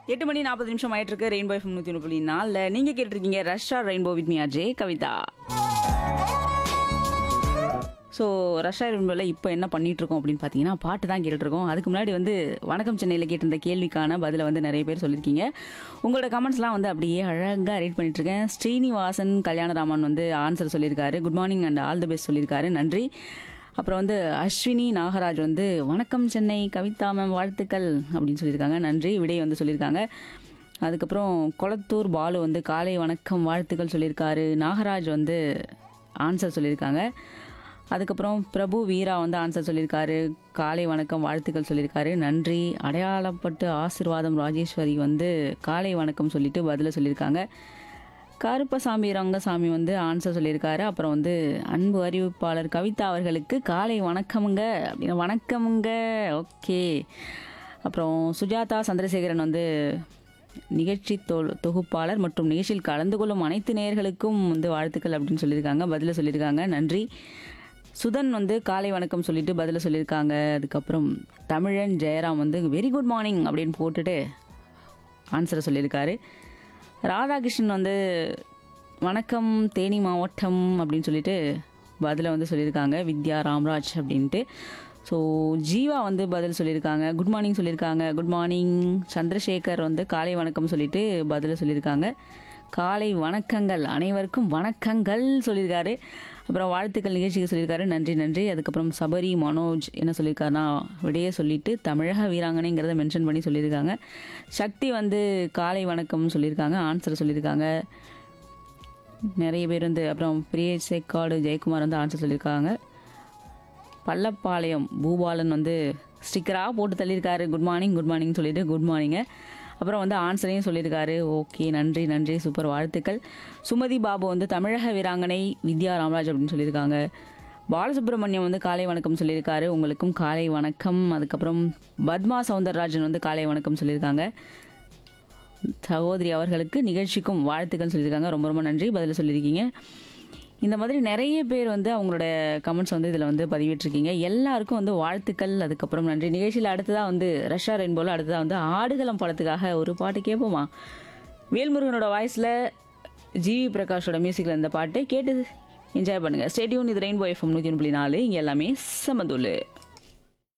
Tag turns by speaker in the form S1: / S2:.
S1: எட்டு மணி நாற்பது நிமிஷம் ஆயிட்டு இருக்கு ரெயின்போ எஃப்எம் நூற்றி ஒன்று புள்ளி நாலில் நீங்கள் கேட்டிருக்கீங்க Russia rainbow with me Ajay Kavitha so Russia ரெயின்போவில் இப்போ என்ன பண்ணிட்டு இருக்கோம் அப்படின்னு பார்த்தீங்கன்னா பாட்டு தான் கேட்டுட்டு இருக்கோம் அதுக்கு முன்னாடி வந்து வணக்கம் சென்னையில் கேட்டிருந்த கேள்விக்கான பதிலை வந்து நிறைய பேர் சொல்லியிருக்கீங்க உங்களோட கமெண்ட்ஸ்லாம் வந்து அப்படியே அழகாக ரீட் பண்ணிட்டு இருக்கேன் ஸ்ரீனிவாசன் கல்யாணராமன் வந்து ஆன்சர் சொல்லியிருக்காரு good morning and all the best சொல்லியிருக்காரு நன்றி அப்புறம் வந்து அஸ்வினி நாகராஜ் வந்து வணக்கம் சென்னை கவிதா மேம் வாழ்த்துக்கள் அப்படின்னு சொல்லியிருக்காங்க நன்றி விடை வந்து சொல்லியிருக்காங்க அதுக்கப்புறம் கொளத்தூர் பாலு வந்து காலை வணக்கம் வாழ்த்துக்கள் சொல்லியிருக்காரு நாகராஜ் வந்து ஆன்சர் சொல்லியிருக்காங்க அதுக்கப்புறம் பிரபு வீரா வந்து ஆன்சர் சொல்லியிருக்காரு காலை வணக்கம் வாழ்த்துக்கள் சொல்லியிருக்காரு நன்றி அடையாளப்பட்டு ஆசிர்வாதம் ராஜேஸ்வரி வந்து காலை வணக்கம் சொல்லிட்டு பதில சொல்லியிருக்காங்க கருப்பசாமி ரங்கசாமி வந்து ஆன்சர் சொல்லியிருக்காரு அப்புறம் வந்து அன்பு அறிவிப்பாளர் கவிதா அவர்களுக்கு காலை வணக்கமுங்க அப்படின்னு வணக்கமுங்க ஓகே அப்புறம் சுஜாதா சந்திரசேகரன் வந்து நிகழ்ச்சி தொ தொகுப்பாளர் மற்றும் நிகழ்ச்சியில் கலந்து கொள்ளும் அனைத்து நேயர்களுக்கும் வந்து வாழ்த்துக்கள் அப்படின்னு சொல்லியிருக்காங்க பதில சொல்லியிருக்காங்க நன்றி சுதன் வந்து காலை வணக்கம் சொல்லிட்டு பதில சொல்லியிருக்காங்க அதுக்கப்புறம் தமிழன் ஜெயராம் வந்து வெரி குட் மார்னிங் அப்படின்னு போட்டுட்டு ஆன்சரை சொல்லியிருக்காரு ராதாகிருஷ்ணன் வந்து வணக்கம் தேனி மாவட்டம் அப்படின்னு சொல்லிட்டு பதிலை வந்து சொல்லியிருக்காங்க வித்யா ராம்ராஜ் அப்படின்ட்டு ஸோ ஜீவா வந்து பதில் சொல்லியிருக்காங்க குட் மார்னிங் சொல்லியிருக்காங்க குட் மார்னிங் சந்திரசேகர் வந்து காலை வணக்கம் சொல்லிட்டு பதில சொல்லியிருக்காங்க காலை வணக்கங்கள் அனைவருக்கும் வணக்கங்கள் சொல்லியிருக்காரு அப்புறம் வாழ்த்துக்கள் நிகழ்ச்சிக்கு சொல்லியிருக்காரு நன்றி நன்றி அதுக்கப்புறம் சபரி மனோஜ் என்ன சொல்லியிருக்காருன்னா விடையே சொல்லிட்டு தமிழக வீராங்கனைங்கிறத மென்ஷன் பண்ணி சொல்லியிருக்காங்க சக்தி வந்து காலை வணக்கம் சொல்லியிருக்காங்க ஆன்சர் சொல்லியிருக்காங்க நிறைய பேர் வந்து அப்புறம் பிரிய சேக்காடு ஜெயக்குமார் வந்து ஆன்சர் சொல்லியிருக்காங்க பள்ளப்பாளையம் பூபாலன் வந்து ஸ்டிக்கராக போட்டு தள்ளியிருக்காரு குட் மார்னிங் குட் மார்னிங் சொல்லிட்டு குட் மார்னிங்க அப்புறம் வந்து ஆன்சரையும் சொல்லியிருக்காரு ஓகே நன்றி நன்றி சூப்பர் வாழ்த்துக்கள் சுமதி பாபு வந்து தமிழக வீராங்கனை வித்யா ராமராஜ் அப்படின்னு சொல்லியிருக்காங்க பாலசுப்ரமணியம் வந்து காலை வணக்கம் சொல்லியிருக்காரு உங்களுக்கும் காலை வணக்கம் அதுக்கப்புறம் பத்மா சவுந்தரராஜன் வந்து காலை வணக்கம் சொல்லியிருக்காங்க சகோதரி அவர்களுக்கு நிகழ்ச்சிக்கும் வாழ்த்துக்கள் சொல்லியிருக்காங்க ரொம்ப ரொம்ப நன்றி பதில் சொல்லியிருக்கீங்க இந்த மாதிரி நிறைய பேர் வந்து அவங்களோட கமெண்ட்ஸ் வந்து இதில் வந்து பதிவிட்டிருக்கீங்க எல்லாருக்கும் வந்து வாழ்த்துக்கள் அதுக்கப்புறம் நன்றி நிகழ்ச்சியில் அடுத்ததாக வந்து ரஷ்யா ரெயின்போல அடுத்ததாக வந்து ஆடுகளம் படத்துக்காக ஒரு பாட்டு கேட்போமா வேல்முருகனோட வாய்ஸில் ஜிவி பிரகாஷோட மியூசிக்கில் இந்த பாட்டை கேட்டு என்ஜாய் பண்ணுங்கள் ஸ்டேடியூன் இது ரெயின்போ எஃப்எம் நூற்றி ஒன்று புள்ளி நாலு இங்கே எல்லாமே சமதுல்லு